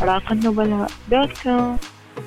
راق النبلاء دوت كوم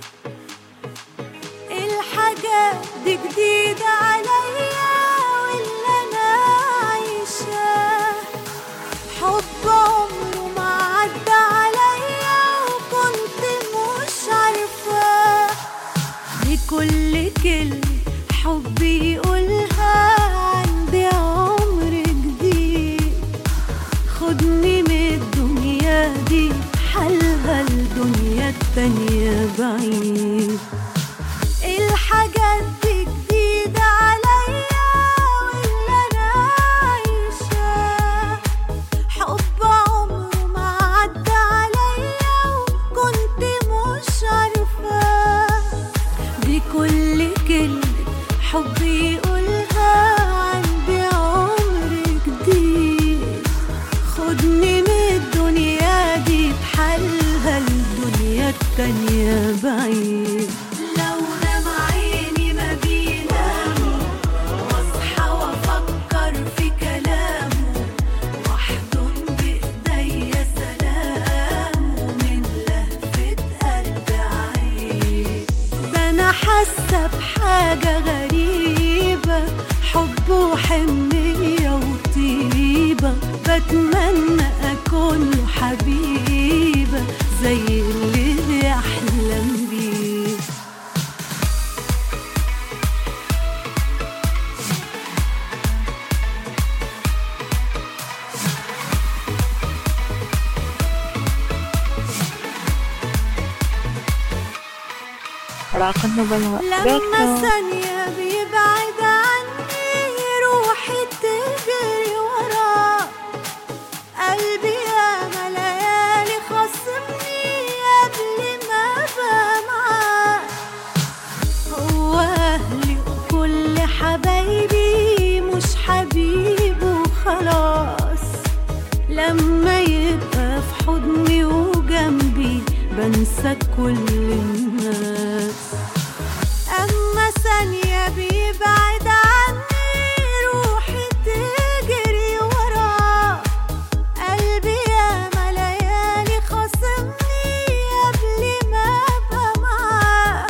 الحاجات دي جديدة عليا واللي أنا عايشاه حب عمره ما عدى عليا وكنت مش عارفاه لكل كلمة حب يقولها عندي عمر جديد خدني من الدنيا دي حلها الدنيا التانية بعيد الحاجات دي جديدة عليا واللي أنا عايشاه حب عمره ما عدى عليا وكنت مش عارفاه دي كل كلمة حب يقولها عندي عمر جديد خدني من الدنيا دي بحالها الدنيا التانية بعيد لو نام عيني ما بيناموا واصحى وافكر في كلامه واحضن بايديا سلامه من لهفة قلب عين ده انا حاسه بحاجه غريبه حب وحنيه وطيبه بتمنى اكون له حبيبه زي اللي بيحلم بيه راق النبلاء دوت لما كوم ثانية بيبعد عني روحي تجري وراه قلبي ياما ليالي خصمني قبل ما ابقى معاه هو أهلي وكل حبايبي مش حبيب وخلاص لما يبقى في حضني وجنبي بنسى كل الناس أما ثانية بيبعد عني روحي تجري وراه قلبي ياما ليالي خاصمني قبل ما أبقى معاه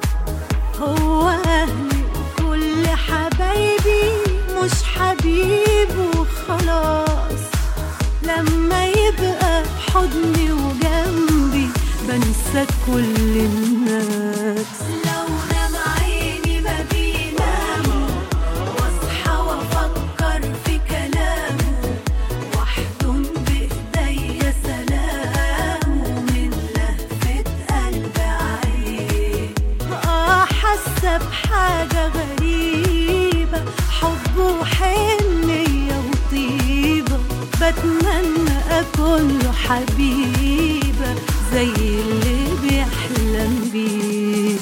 هو أهلي وكل حبايبي مش حبيب وخلاص لما يبقى في حضني وجنبي بنسى كل الناس لو نام عيني ما بيناموا واصحى وافكر في كلامه واحضن بايديا سلامه من لهفة قلب عين اه حاسه بحاجه غريبه حب وحنيه وطيبه بتمنى اكون له حبيبه زي اللي بيحلم بيه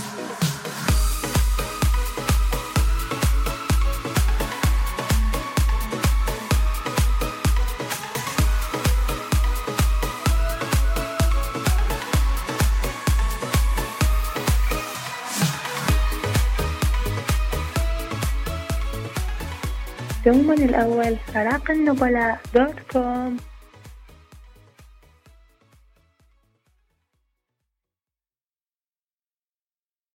ثم الأول راق النبلاء دوت كوم